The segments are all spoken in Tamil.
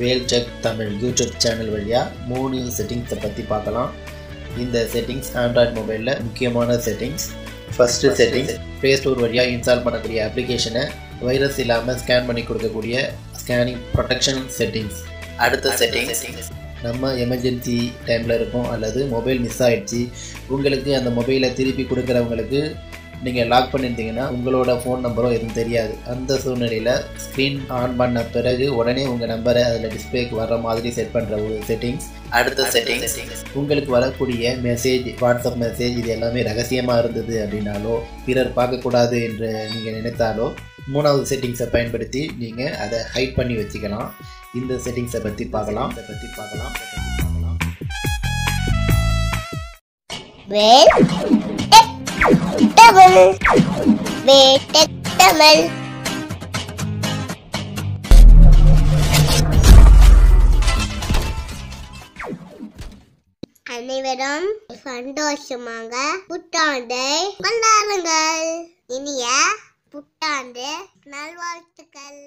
வேல் டெக் தமிழ் யூடியூப் சேனல் வழியாக மூணு செட்டிங்ஸை பற்றி பார்க்கலாம் இந்த செட்டிங்ஸ் ஆண்ட்ராய்ட் மொபைலில் முக்கியமான settings first settings play store வழியாக இன்ஸ்டால் பண்ணக்கூடிய அப்ளிகேஷனை வைரஸ் இல்லாமல் ஸ்கேன் பண்ணி கொடுக்கக்கூடிய ஸ்கேனிங் ப்ரொடெக்ஷன் செட்டிங்ஸ் அடுத்த செட்டிங்ஸ் நம்ம எமர்ஜென்சி டைமில் இருக்கோம் அல்லது மொபைல் மிஸ் ஆகிடுச்சு உங்களுக்கு அந்த மொபைலை திருப்பி கொடுக்குறவங்களுக்கு நீங்கள் லாக் பண்ணியிருந்தீங்கன்னா உங்களோட ஃபோன் நம்பரோ எதுவும் தெரியாது அந்த சூழ்நிலையில் ஸ்க்ரீன் ஆன் பண்ண பிறகு உடனே உங்கள் நம்பரை அதில் டிஸ்பிளேக்கு வர்ற மாதிரி செட் பண்ணுற ஒரு செட்டிங்ஸ் அடுத்த செட்டிங்ஸ் உங்களுக்கு வரக்கூடிய மெசேஜ் வாட்ஸ்அப் மெசேஜ் இது எல்லாமே ரகசியமாக இருந்தது அப்படின்னாலோ பிறர் பார்க்கக்கூடாது என்று நீங்கள் நினைத்தாலோ மூணாவது செட்டிங்ஸை பயன்படுத்தி நீங்கள் அதை ஹைட் பண்ணி வச்சுக்கலாம் இந்த செட்டிங்ஸை பற்றி பார்க்கலாம் இதை பற்றி பார்க்கலாம் இதை பற்றி பார்க்கலாம் வேல் டெக் தமிழ் வேல் டெக் தமிழ் அனைவரும் சந்தோஷமாக புத்தாண்டை கொண்டாடுங்கள் இனிய புத்தாண்டு நல்வாழ்த்துக்கள்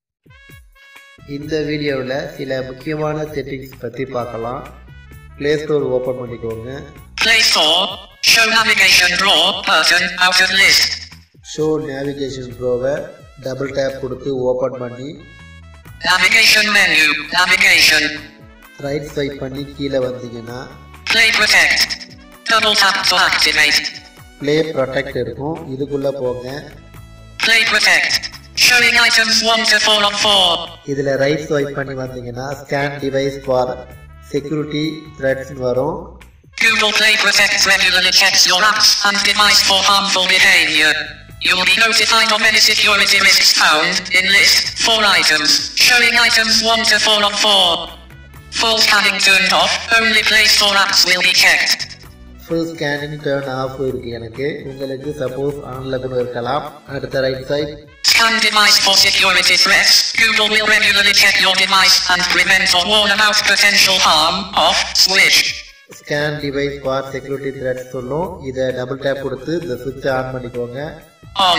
இந்த வீடியோவில் சில முக்கியமான செட்டிங்ஸ் பற்றி பார்க்கலாம் ப்ளே ஸ்டோர் ஓப்பன் பண்ணிக்கோங்க Play Store, show navigation draw button out of list. Show navigation ப்ரோவை டபுள் டேப் கொடுத்து ஓப்பன் பண்ணி Navigation menu, navigation. Right swipe பண்ணி கீழே வந்தீங்கன்னா Play Protect. Double tap to activate. Play protect இருக்கும் இதுக்குள்ளே போங்க Play Protect. Showing items 1 to 4 on 4. இதில் ரைட் ஸ்வைப் பண்ணி வந்தீங்கன்னா scan device for security threats வரும் Google Play Protect regularly checks your apps and device for harmful behavior. You will be notified of any security risks found in list 4 items, showing items 1 to 4 on 4. Full scanning turned off, only Play Store apps will be checked. Full scanning turn off இருக்கு எனக்கு உங்களுக்கு சப்போஸ் ஆனில் கூட இருக்கலாம் அடுத்த right side Scan device for security threats. Google will regularly check your device and prevent or warn about potential harm. Off, switch. Scan device for security threats சொல்லும் இதை டபுள் டேப் கொடுத்து இந்த சுவிட்சை ஆன் பண்ணிக்கோங்க On.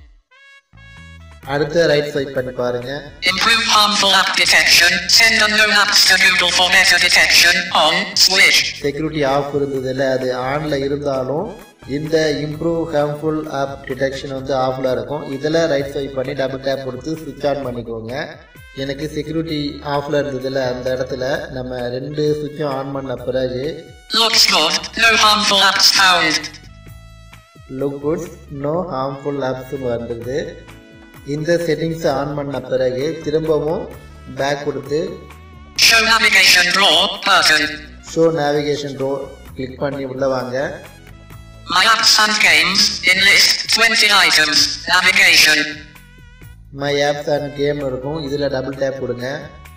அடுத்த ரைட் ஸ்வைப் பண்ணி பாருங்க Improve harmful app detection. Send unknown apps to Google for better detection. On, switch. Security off இருந்ததில்ல அது ஆனில் இருந்தாலும் இந்த இம்ப்ரூவ் ஹார்ம்ஃபுல் ஆப் டிடெக்ஷன் வந்து ஆஃபில் இருக்கும் இதில் ரைட் ஸ்வைப் பண்ணி டபுள் டேப் கொடுத்து ஸ்விட்ச் ஆன் பண்ணிக்கோங்க எனக்கு செக்யூரிட்டி ஆஃபில் இருந்ததில்ல அந்த இடத்துல நம்ம ரெண்டு சுவிட்சும் ஆன் பண்ண பிறகு Looks good. No harmful apps found. Look goods no harmful ஆப்ஸ்னு வந்தது இந்த செட்டிங்ஸை ஆன் பண்ண பிறகு திரும்பவும் பேக் கொடுத்து Show navigation draw button. Show navigation row click பண்ணி உள்ள வாங்க My apps and games in list 20 items. Navigation. My apps and game இருக்கும் இதில் டபுள் டேப் கொடுங்க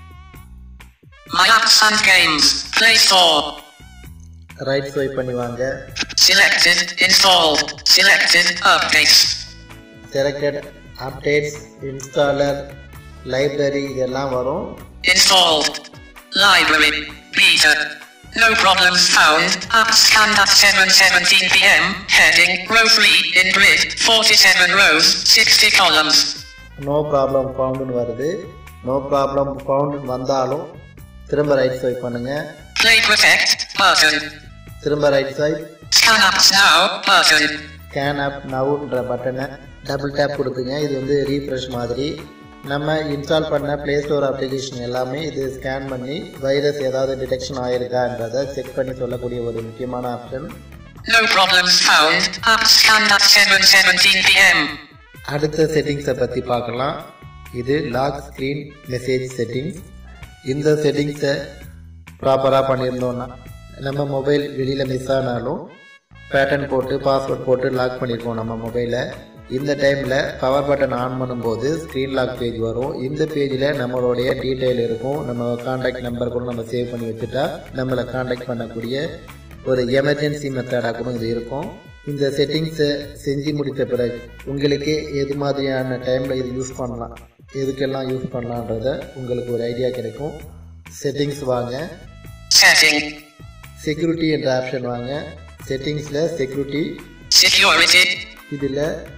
My apps and games. Play Store. Right swipe பண்ணி வாங்க Selected. Installed. Selected. Updates. Selected updates installer library இதெல்லாம் வரும் Installed. Library. Beta. No problems found. App scanned at 7.17 pm. Heading. Row 3 in grid. 47 rows. 60 columns. No problem ஃபவுண்டுன்னு வருது நோ ப்ராப்ளம் ஃபவுண்டுன்னு வந்தாலும் திரும்ப ரைட் ஸ்வைப் பண்ணுங்க Play Protect. Button. திரும்ப right swipe Scan apps now. Button. Scan app நவுன்ற பட்டனை டபுள் டேப் கொடுத்துங்க இது வந்து ரீஃப்ரெஷ் மாதிரி நம்ம இன்ஸ்டால் பண்ண ப்ளே ஸ்டோர் அப்ளிகேஷன் எல்லாமே இது ஸ்கேன் பண்ணி வைரஸ் ஏதாவது டிடெக்ஷன் ஆயிருக்கான்றதை செக் பண்ணி சொல்லக்கூடிய ஒரு முக்கியமான option No problems found. App scanned at 7.17 pm. அடுத்த செட்டிங்ஸை பற்றி பார்க்கலாம் இது லாக் ஸ்க்ரீன் மெசேஜ் செட்டிங்ஸ் இந்த செட்டிங்ஸை ப்ராப்பராக பண்ணியிருந்தோம்னா நம்ம மொபைல் வெளியில் மிஸ் ஆனாலும் பேட்டர்ன் போட்டு பாஸ்வேர்ட் போட்டு லாக் பண்ணியிருக்கோம் நம்ம மொபைலை இந்த டைமில் பவர் பட்டன் ஆன் பண்ணும்போது ஸ்க்ரீன் லாக் பேஜ் வரும் இந்த பேஜில் நம்மளுடைய டீட்டெயில் இருக்கும் நம்ம காண்டாக்ட் நம்பர் கூட நம்ம சேவ் பண்ணி வச்சுட்டா நம்மளை காண்டாக்ட் பண்ணக்கூடிய ஒரு எமர்ஜென்சி மெத்தடாக கூட இது இருக்கும் இந்த செட்டிங்ஸை செஞ்சு முடித்த பிறகு உங்களுக்கு எது மாதிரியான டைமில் இது யூஸ் பண்ணலாம் எதுக்கெல்லாம் யூஸ் பண்ணலான்றத உங்களுக்கு ஒரு ஐடியா கிடைக்கும் செட்டிங்ஸ் வாங்க Setting. செக்யூரிட்டி என்ற ஆப்ஷன் வாங்க செட்டிங்ஸில் செக்யூரிட்டி Security. இதில்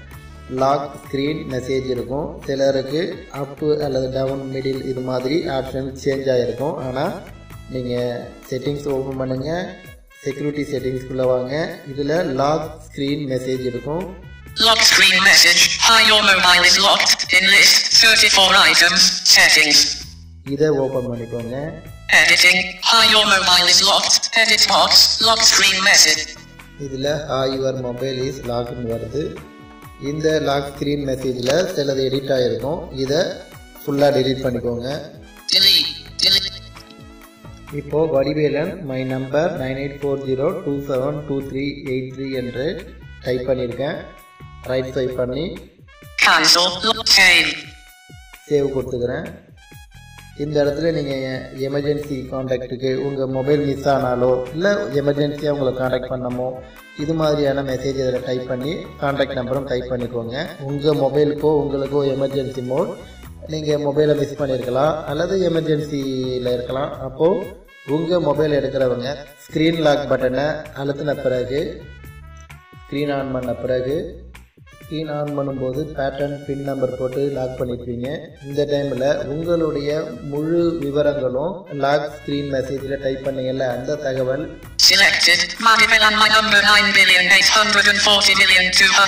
லாக் ஸ்க்ரீன் மெசேஜ் இருக்கும் சிலருக்கு அப்பு அல்லது டவுன் மிடில் இது மாதிரி ஆப்ஷன் சேஞ்ச் ஆகிருக்கும் ஆனால் நீங்கள் செட்டிங்ஸ் ஓப்பன் பண்ணுங்கள் செக்யூரிட்டி செட்டிங்ஸ்குள்ளே வாங்க இதில் லாக் ஸ்க்ரீன் மெசேஜ் இருக்கும் Lock screen message. Hi, your mobile is locked. In list 34 items. Settings. இதை ஓப்பன் பண்ணிக்கோங்க Editing. Hi, your mobile is locked. Edit box. Lock screen message. இதில் ஹாய் யுவர் மொபைல் இஸ் லாக்னு வருது இந்த லாக் ஸ்க்ரீன் மெசேஜில் சிலது எடிட் ஆகிருக்கும் இதை ஃபுல்லாக delete பண்ணிக்கோங்க Delete. Delete. இப்போது Vadivelan my number nine eight four zero two seven two three eight three என்று டைப் பண்ணியிருக்கேன் ரைட் ஸ்வைப் பண்ணி Cancel. Lock save. சேவ் கொடுத்துக்கிறேன் இந்த இடத்துல நீங்கள் எமர்ஜென்சி காண்டாக்டுக்கு உங்கள் மொபைல் மிஸ் ஆனாலோ இல்லை எமர்ஜென்சியாக உங்களை காண்டாக்ட் பண்ணமோ இது மாதிரியான மெசேஜ் இதில் டைப் பண்ணி காண்டாக்ட் நம்பரும் டைப் பண்ணிக்கோங்க உங்கள் மொபைலுக்கோ உங்களுக்கோ எமர்ஜென்சி மோட் நீங்கள் மொபைலை மிஸ் பண்ணியிருக்கலாம் அல்லது எமர்ஜென்சியில் இருக்கலாம் அப்போது உங்கள் மொபைல் எடுக்கிறவங்க ஸ்க்ரீன் லாக் பட்டனை அழுத்தின பிறகு ஸ்க்ரீன் ஆன் பண்ண பிறகு ஸ்க்ரீன் ஆன் பண்ணும்போது பேட்டர்ன் பின் நம்பர் போட்டு லாக் பண்ணியிருப்பீங்க இந்த டைமில் உங்களுடைய முழு விவரங்களும் லாக் ஸ்க்ரீன் மெசேஜில் டைப் பண்ணீங்கல்ல அந்த தகவல் Selected. Maribel and my number 9 billion 840 million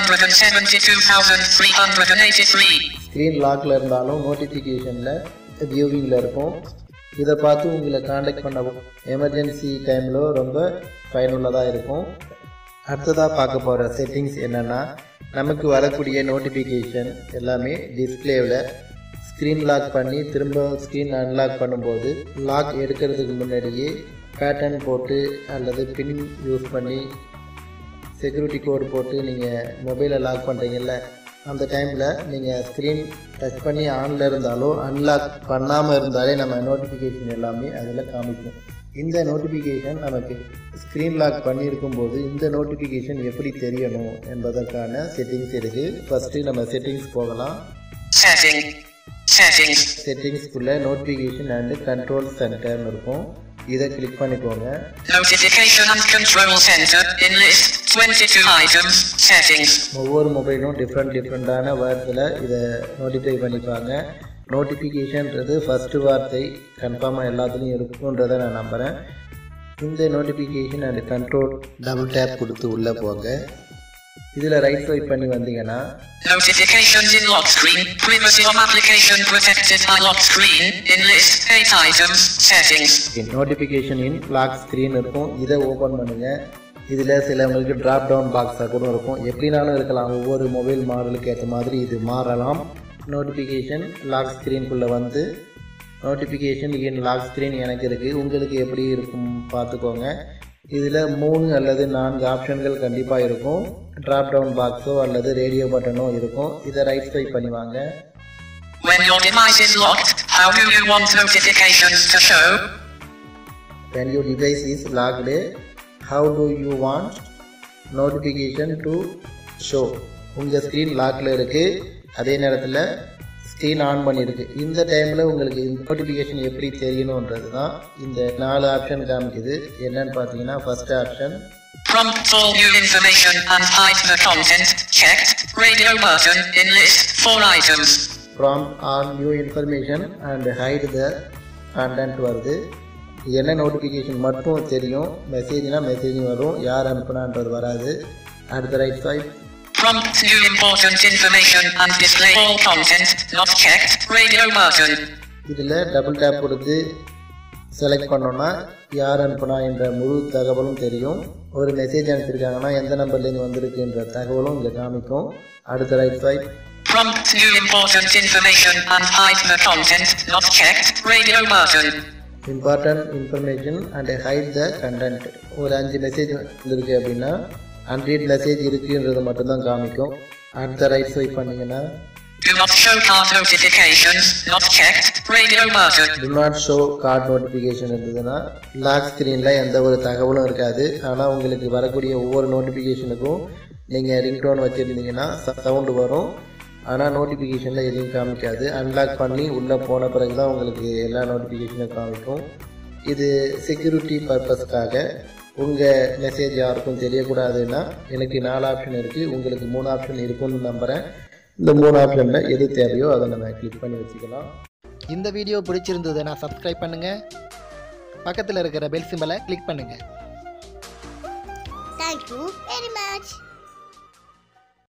272,383. Screen லாக்கில் இருந்தாலும் நோட்டிஃபிகேஷனில் வியூவிங்கில் இருக்கும் இதை பார்த்து உங்களை காண்டாக்ட் பண்ண எமர்ஜென்சி டைமில் ரொம்ப பயனுள்ளதாக இருக்கும் அடுத்ததாக பார்க்க போகிற செட்டிங்ஸ் என்னென்னா நமக்கு வரக்கூடிய நோட்டிஃபிகேஷன் எல்லாமே டிஸ்பிளேவில் ஸ்க்ரீன் லாக் பண்ணி திரும்ப ஸ்க்ரீன் அன்லாக் பண்ணும்போது லாக் எடுக்கிறதுக்கு முன்னாடியே பேட்டர்ன் போட்டு அல்லது பின் யூஸ் பண்ணி செக்யூரிட்டி கோடு போட்டு நீங்கள் மொபைலை லாக் பண்ணுறீங்கல்ல அந்த டைமில் நீங்கள் ஸ்க்ரீன் டச் பண்ணி ஆனில் இருந்தாலோ அன்லாக் பண்ணாமல் இருந்தாலே நம்ம நோட்டிஃபிகேஷன் எல்லாமே அதில் காமிக்கும் இந்த நோட்டிஃபிகேஷன் நமக்கு ஸ்க்ரீன் லாக் பண்ணியிருக்கும் போது இந்த நோட்டிஃபிகேஷன் எப்படி தெரியணும் என்பதற்கான செட்டிங்ஸ் இருக்குது ஃபஸ்ட்டு நம்ம செட்டிங்ஸ் போகலாம் Setting. Settings. செட்டிங்ஸ்க்குள்ளே நோட்டிஃபிகேஷன் அண்டு கண்ட்ரோல் சென்டர்னு இருக்கும் இதை கிளிக் பண்ணிக்கோங்க Notification and Control Center. In list 22 items. Settings. ஒவ்வொரு மொபைலும் டிஃப்ரெண்ட் டிஃப்ரெண்ட்டான வேர்ட்ஸில் இதை நோட்டிஃபை பண்ணிப்பாங்க நோட்டிஃபிகேஷன்றது ஃபஸ்ட்டு வார்த்தை கன்ஃபார்மாக எல்லாத்துலேயும் இருக்குன்றதை நான் நம்புகிறேன் இந்த notification and control double tap கொடுத்து உள்ளே போங்க இதில் ரைட் ஸ்வைப் பண்ணி வந்தீங்கன்னா Notifications in lock screen. Privacy of application protected by lock screen. In list 8 items. Settings. Notification in lock screen இருக்கும் இதை ஓப்பன் பண்ணுங்கள் இதில் சிலவங்களுக்கு ட்ராப் டவுன் பாக்ஸாக கூட இருக்கும் எப்படினாலும் இருக்கலாம் ஒவ்வொரு மொபைல் மாடலுக்கு ஏற்ற மாதிரி இது மாறலாம் நோட்டிஃபிகேஷன் லாக் ஸ்க்ரீனுக்குள்ளே வந்து நோட்டிஃபிகேஷன் இன் லாக் ஸ்க்ரீன் எனக்கு இருக்குது உங்களுக்கு எப்படி இருக்கும் பார்த்துக்கோங்க இதில் மூணு அல்லது நான்கு ஆப்ஷன்கள் கண்டிப்பாக இருக்கும் ட்ராப் டவுன் பாக்ஸோ அல்லது ரேடியோ பட்டனோ இருக்கும் இதை ரைட் ஸ்வைப் பண்ணி வாங்க When your device is locked, how do you want notifications to show? when your device is locked how do you want notification to show உங்கள் ஸ்க்ரீன் லாக்கில் இருக்குது அதே நேரத்தில் ஸ்க்ரீன் ஆன் பண்ணியிருக்கு இந்த டைமில் உங்களுக்கு நோட்டிஃபிகேஷன் எப்படி தெரியணுன்றது தான் இந்த நாலு ஆப்ஷன் காமிக்குது என்னன்னு பார்த்தீங்கன்னா first option Prompt all new information and hide the content. Checked. Radio button. In list 4 items. From all new information and hide the content வருது என்ன நோட்டிஃபிகேஷன் மட்டும் தெரியும் மெசேஜ்னால் மெசேஜ் வரும் யார் அனுப்புனான்றது வராது அடுத்த right swipe Prompt new important information and display all content. Not checked. Radio button. இதில் டபுள் டேப் கொடுத்து செலக்ட் பண்ணோன்னா யார் அனுப்புனா என்ற முழு தகவலும் தெரியும் ஒரு மெசேஜ் அனுப்பியிருக்காங்கன்னா எந்த நம்பர்லேருந்து வந்திருக்குன்ற தகவலும் இங்கே காமிக்கும் அடுத்த right swipe Prompt new important information and hide the content. Not checked. Radio button. Important information and hide the content ஒரு அஞ்சு மெசேஜ் வந்திருக்கு அப்படின்னா அன்ரீட் மெசேஜ் இருக்குன்றது மட்டும்தான் காமிக்கும் அடுத்த ரைட் ஸ்வைப் பண்ணிங்கன்னா Do not show card notifications. Not checked. Radio button. Do not show card notification இருந்ததுன்னா லாக் ஸ்க்ரீனில் எந்த ஒரு தகவலும் இருக்காது ஆனால் உங்களுக்கு வரக்கூடிய ஒவ்வொரு நோட்டிஃபிகேஷனுக்கும் நீங்கள் ரிங்டோன் வச்சுருந்தீங்கன்னா சவுண்டு வரும் ஆனால் நோட்டிஃபிகேஷனில் எதுவும் காமிக்காது அன்லாக் பண்ணி உள்ளே போன பிறகு தான் உங்களுக்கு எல்லா நோட்டிஃபிகேஷனும் காமிக்கும் இது செக்யூரிட்டி பர்பஸ்க்காக உங்கள் மெசேஜ் யாருக்கும் தெரியக்கூடாதுன்னா எனக்கு நாலு ஆப்ஷன் இருக்குது உங்களுக்கு மூணு ஆப்ஷன் இருக்கும்னு நம்புகிறேன் இந்த மூணு ஆப்ஷனில் எது தேவையோ அதை நம்ம கிளிக் பண்ணி வச்சுக்கலாம் இந்த வீடியோ பிடிச்சிருந்ததுன்னா சப்ஸ்கிரைப் பண்ணுங்கள் பக்கத்தில் இருக்கிற பெல் சிம்பலை கிளிக் பண்ணுங்கள் Thank you very much.